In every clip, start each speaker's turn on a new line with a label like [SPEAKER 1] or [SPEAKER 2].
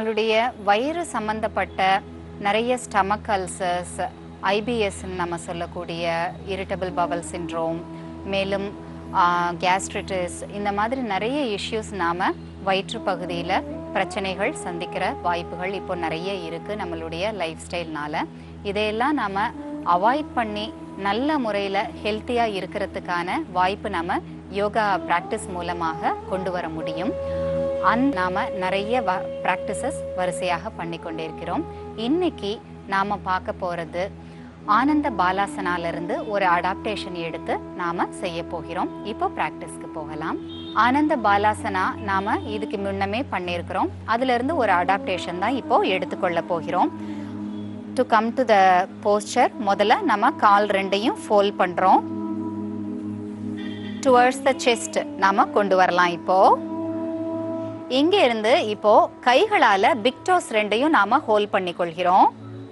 [SPEAKER 1] நம்மளுடைய வயிறு சம்பந்தப்பட்ட நிறைய ஸ்டமக் அல்சர்ஸ் ஐபிஎஸ் நம்ம சொல்லக்கூடிய இரிட்டபிள் பவல் சின்ட்ரோம் மேலும் கேஸ்ட்ரிட்டிஸ் இந்த மாதிரி நிறைய இஷ்யூஸ் நாம் வயிற்று பகுதியில் பிரச்சனைகள் சந்திக்கிற வாய்ப்புகள் இப்போ நிறைய இருக்குது நம்மளுடைய லைஃப் ஸ்டைல்னால இதையெல்லாம் நாம் அவாய்ட் பண்ணி நல்ல முறையில் ஹெல்த்தியாக இருக்கிறதுக்கான வாய்ப்பு நம்ம யோகா ப்ராக்டிஸ் மூலமாக கொண்டு வர முடியும் அந் நாம் நிறைய வ ப்ராக்டிசஸ் வரிசையாக பண்ணி கொண்டிருக்கிறோம் இன்னைக்கு நாம் பார்க்க போகிறது ஆனந்த பாலாசனாலிருந்து ஒரு அடாப்டேஷன் எடுத்து நாம் செய்ய போகிறோம் இப்போ ப்ராக்டிஸ்க்கு போகலாம் ஆனந்த பாலாசனா நாம் இதுக்கு முன்னமே பண்ணியிருக்கிறோம் அதிலிருந்து ஒரு அடாப்டேஷன் தான் இப்போ எடுத்துக்கொள்ள போகிறோம் to come to the posture முதல்ல நம்ம கால் ரெண்டையும் ஃபோல்ட் பண்ணுறோம் டுவர்ட்ஸ் த செஸ்ட் நாம கொண்டு வரலாம் இப்போ இங்க இருந்து இப்போ கைகளால பிக்டோஸ் ரெண்டையும் நாம ஹோல்ட் பண்ணி கொள்கிறோம்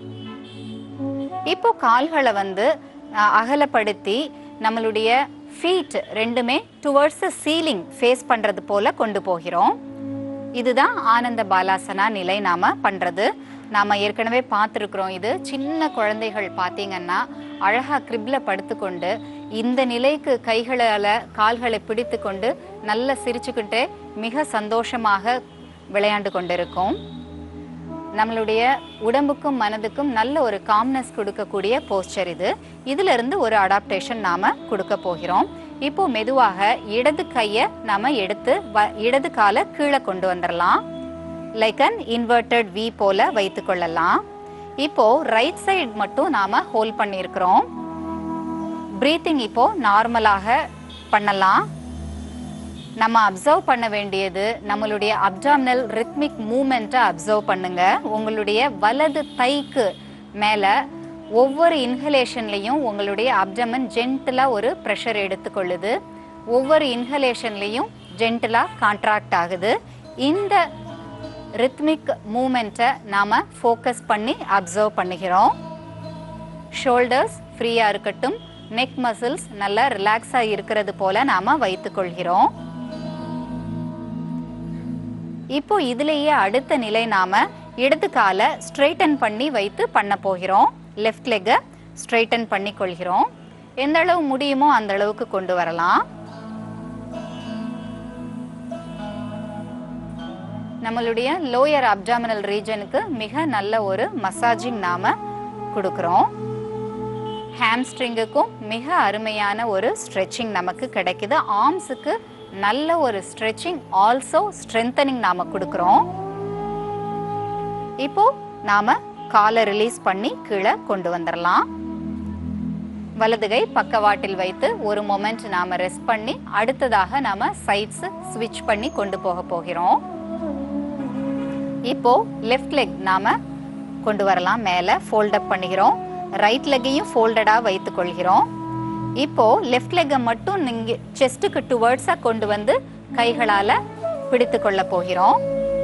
[SPEAKER 1] இப்போ கால்களை வந்து அஹ், அகலப்படுத்தி நம்மளுடைய ஃபீட் ரெண்டுமே டுவர்ட்ஸ் சீலிங் ஃபேஸ் பண்றது போல கொண்டு போகிறோம் இதுதான் ஆனந்த பாலாசனா நிலை நாம பண்றது நாம ஏற்கனவே பார்த்துருக்குறோம் இது சின்ன குழந்தைகள் பார்த்தீங்கன்னா அழகா கிரிப்ல படுத்துக்கொண்டு இந்த நிலைக்கு கைகளால கால்களை பிடித்து கொண்டு நல்ல சிரிச்சுக்கிட்டே மிக சந்தோஷமாக விளையாண்டு கொண்டிருக்கும் நம்மளுடைய உடம்புக்கும் மனதுக்கும் நல்ல ஒரு காம்னஸ் கொடுக்கக்கூடிய போஸ்டர் இது இதுல இருந்து ஒரு அடாப்டேஷன் நாம கொடுக்க போகிறோம் இப்போ மெதுவாக இடது கையை நாம எடுத்து வ- இடது காலை கீழே கொண்டு வந்துடலாம் லைக் அன் இன்வெர்டட் வி போல வைத்துக் கொள்ளலாம் இப்போ ரைட் சைடு மட்டும் நாம ஹோல்ட் பண்ணியிருக்கிறோம் பிரீத்திங் இப்போ நார்மலாக பண்ணலாம் நம்ம அப்சர்வ் பண்ண வேண்டியது நம்மளுடைய அப்டாமினல் ரித்மிக் மூமெண்ட்டை அப்சர்வ் பண்ணுங்க உங்களுடைய வலது தைக்கு மேலே ஒவ்வொரு இன்ஹலேஷன்லையும் உங்களுடைய அப்டமன் ஜென்டிலாக ஒரு ப்ரெஷர் எடுத்துக்கொள்ளுது ஒவ்வொரு இன்ஹலேஷன்லையும் ஜென்டிலாக கான்ட்ராக்ட் ஆகுது இந்த ரித்மிக் மூமெண்ட்டை நாம் ஃபோக்கஸ் பண்ணி அப்சர்வ் பண்ணுகிறோம் ஷோல்டர்ஸ் ஃப்ரீயாக இருக்கட்டும் நெக் மசில்ஸ் நல்லா ரிலாக்ஸாக இருக்கிறது போல நாம் வைத்துக்கொள்கிறோம் இப்போ இதுலேயே அடுத்த நிலை நாம இடது காலை ஸ்ட்ரைட்டன் பண்ணி வைத்து பண்ண போகிறோம் லெஃப்ட் லெக்கை ஸ்ட்ரைட்டன் பண்ணி கொள்கிறோம் எந்த அளவு முடியுமோ அந்த அளவுக்கு கொண்டு வரலாம் நம்மளுடைய லோயர் அப்டாமினல் ரீஜனுக்கு மிக நல்ல ஒரு மசாஜிங் நாம கொடுக்குறோம் ஹாம்ஸ்ட்ரிங்குக்கும் மிக அருமையான ஒரு ஸ்ட்ரெச்சிங் நமக்கு கிடைக்குது ஆர்ம்ஸுக்கு நல்ல ஒரு ஸ்ட்ரெச்சிங் ஆல்சோ ஸ்ட்ரென்தனிங் நாம கொடுக்குறோம் இப்போ நாம காலை ரிலீஸ் பண்ணி கீழே கொண்டு வந்துடலாம் வலது கை பக்கவாட்டில் வைத்து ஒரு மொமெண்ட் நாம ரெஸ்ட் பண்ணி அடுத்ததாக நாம சைட்ஸ் ஸ்விட்ச் பண்ணி கொண்டு போக போகிறோம் இப்போ லெஃப்ட் லெக் நாம கொண்டு வரலாம் மேலே ஃபோல்ட் அப் பண்ணுகிறோம் ரைட் லெக்கையும் ஃபோல்டடாக வைத்துக் கொள்கிறோம் இப்போ லெஃப்ட் லெக்கை மட்டும் நீங்க செஸ்ட்டுக்கு டுவர்ட்ஸாக கொண்டு வந்து கைகளால பிடித்து கொள்ள போகிறோம்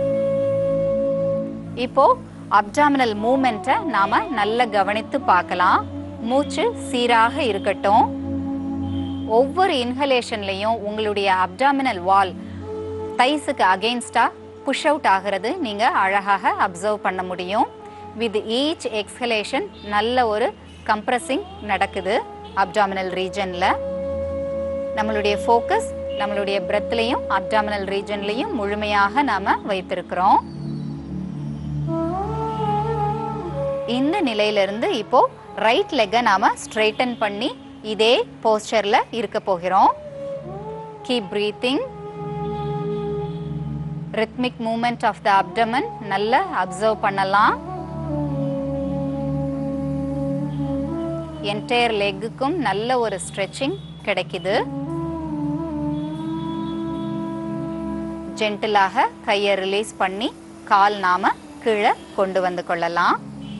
[SPEAKER 1] இப்போ அப்டாமினல் மூமெண்ட்டை நாம நல்லா கவனித்து பார்க்கலாம் மூச்சு சீராக இருக்கட்டும் ஒவ்வொரு இன்ஹலேஷன்லையும் உங்களுடைய அப்டாமினல் வால் தைஸுக்கு அகெயின்ஸ்டா புஷ் அவுட் ஆகிறது நீங்க அழகாக அப்சர்வ் பண்ண முடியும் வித் ஈச் எக்ஸ்ஹலேஷன் நல்ல ஒரு கம்ப்ரஸிங் நடக்குது அப்டாமினல் ரீஜன்ல நம்மளுடைய ஃபோக்கஸ் நம்மளுடைய பிரெத்லையும் அப்டாமினல் ரீஜன்லையும் முழுமையாக நாம வைத்திருக்கிறோம் இந்த நிலையிலிருந்து இப்போ ரைட் லெக்கை நாம ஸ்ட்ரைட்டன் பண்ணி இதே போஸ்டர்ல இருக்க போகிறோம் keep breathing rhythmic movement of the abdomen நல்லா அப்சர்வ் பண்ணலாம் என்டையர் லெக்குக்கும் நல்ல ஒரு ஸ்ட்ரெச்சிங் கிடைக்குது ஜென்டிலாக கையை ரிலீஸ் பண்ணி கால் நாம கீழே கொண்டு வந்து கொள்ளலாம்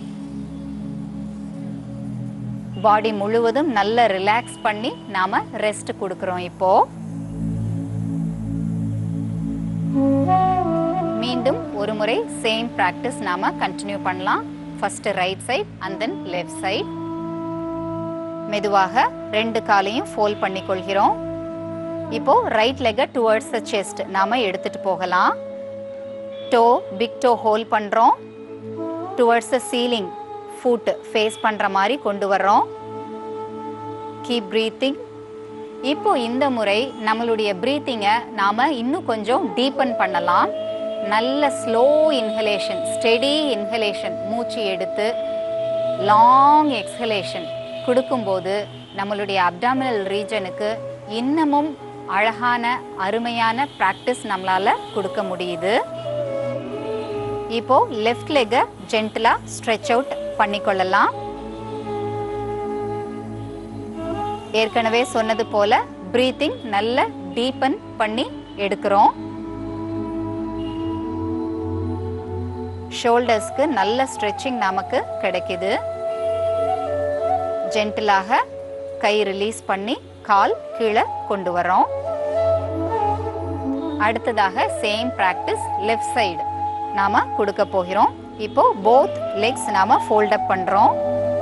[SPEAKER 1] பாடி முழுவதும் நல்ல ரிலாக்ஸ் பண்ணி நாம ரெஸ்ட் கொடுக்குறோம் இப்போ மீண்டும் ஒரு முறை சேம் பிராக்டிஸ் நாம கண்டினியூ பண்ணலாம் first right side and then left side மெதுவாக ரெண்டு காலையும் ஃபோல்ட் பண்ணி கொள்கிறோம் இப்போ ரைட் லெக்கை டுவர்ட்ஸ் த செஸ்ட் நாம எடுத்துட்டு போகலாம் டோ பிக் டோ ஹோல் பண்ணுறோம் towards the ceiling foot face பண்ணுற மாதிரி கொண்டு வர்றோம் கீப் ப்ரீத்திங் இப்போ இந்த முறை நம்மளுடைய ப்ரீத்திங்கை நாம் இன்னும் கொஞ்சம் டீப்பன் பண்ணலாம் நல்ல ஸ்லோ இன்ஹலேஷன் ஸ்டெடி இன்ஹலேஷன் மூச்சு எடுத்து லாங் எக்ஸ்ஹலேஷன் கொடுக்கும்போது நம்மளுடைய அப்டாமினல் ரீஜனுக்கு இன்னமும் அழகான அருமையான ப்ராக்டிஸ் நம்மளால கொடுக்க முடியுது இப்போ லெஃப்ட் லெக்கை ஜென்டலா ஸ்ட்ரெச் அவுட் பண்ணிக்கொள்ளலாம் ஏற்கனவே சொன்னது போல பிரீத்திங் நல்ல டீப்பன் பண்ணி எடுக்கிறோம் ஷோல்டர்ஸ்க்கு நல்ல ஸ்ட்ரெச்சிங் நமக்கு கிடைக்குது ஜென்டிலாக கை ரிலீஸ் பண்ணி கால் கீழே கொண்டு வரோம் அடுத்ததாக சேம் பிராக்டிஸ் லெஃப்ட் சைடு நாம கொடுக்க போகிறோம் இப்போ போத் லெக்ஸ் நாம ஃபோல்ட் அப் பண்றோம்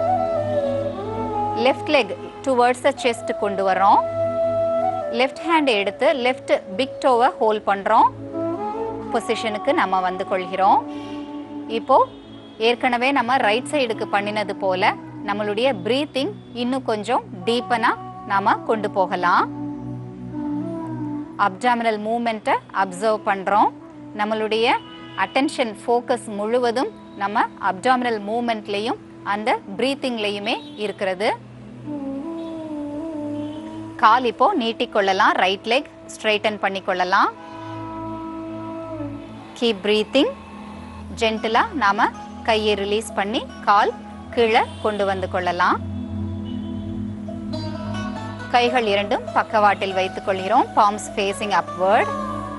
[SPEAKER 1] left leg towards the chest கொண்டு வரோம் லெஃப்ட் ஹேண்ட் எடுத்து லெஃப்ட் பிக் டோவை ஹோல்ட் பண்றோம் பொசிஷனுக்கு நம்ம வந்து கொள்கிறோம் இப்போ ஏற்கனவே நம்ம ரைட் சைடுக்கு பண்ணினது போல நம்மளுடைய பிரீத்திங் இன்னும் கொஞ்சம் டீப்பனா நாம கொண்டு போகலாம் அப்டாமினல் மூமெண்ட்டை அப்சர்வ் பண்ணுறோம் நம்மளுடைய அட்டென்ஷன் ஃபோக்கஸ் முழுவதும் நம்ம அப்டாமினல் மூமெண்ட்லேயும் அந்த ப்ரீத்திங்லேயுமே இருக்கிறது கால் இப்போ நீட்டிக்கொள்ளலாம் ரைட் லெக் ஸ்ட்ரைட்டன் பண்ணிக்கொள்ளலாம் கீப் ப்ரீத்திங் ஜென்டிலாக நாம் கையை ரிலீஸ் பண்ணி கால் கீழே கொண்டு வந்து கொள்ளலாம் கைகள் இரண்டும் பக்கவாட்டில் வைத்துக் கொள்கிறோம் பாம்ஸ் ஃபேஸிங் அப்வர்ட்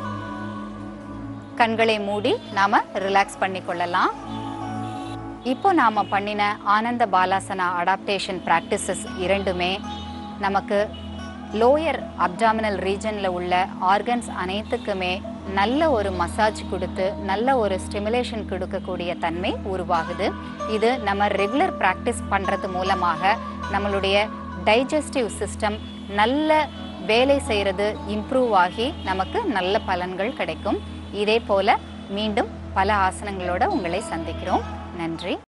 [SPEAKER 1] கண்களை மூடி நாம ரிலாக்ஸ் பண்ணி கொள்ளலாம் இப்போ நாம பண்ணின ஆனந்த பாலாசனா அடாப்டேஷன் ப்ராக்டிசஸ் இரண்டுமே நமக்கு லோயர் அப்டாமினல் ரீஜனில் உள்ள ஆர்கன்ஸ் அனைத்துக்குமே நல்ல ஒரு மசாஜ் கொடுத்து நல்ல ஒரு ஸ்டிமுலேஷன் கொடுக்கக்கூடிய தன்மை உருவாகுது இது நம்ம ரெகுலர் ப்ராக்டிஸ் பண்ணுறது மூலமாக நம்மளுடைய டைஜஸ்டிவ் சிஸ்டம் நல்ல வேலை செய்கிறது இம்ப்ரூவ் ஆகி நமக்கு நல்ல பலன்கள் கிடைக்கும் இதே போல மீண்டும் பல ஆசனங்களோட உங்களை சந்திக்கிறோம் நன்றி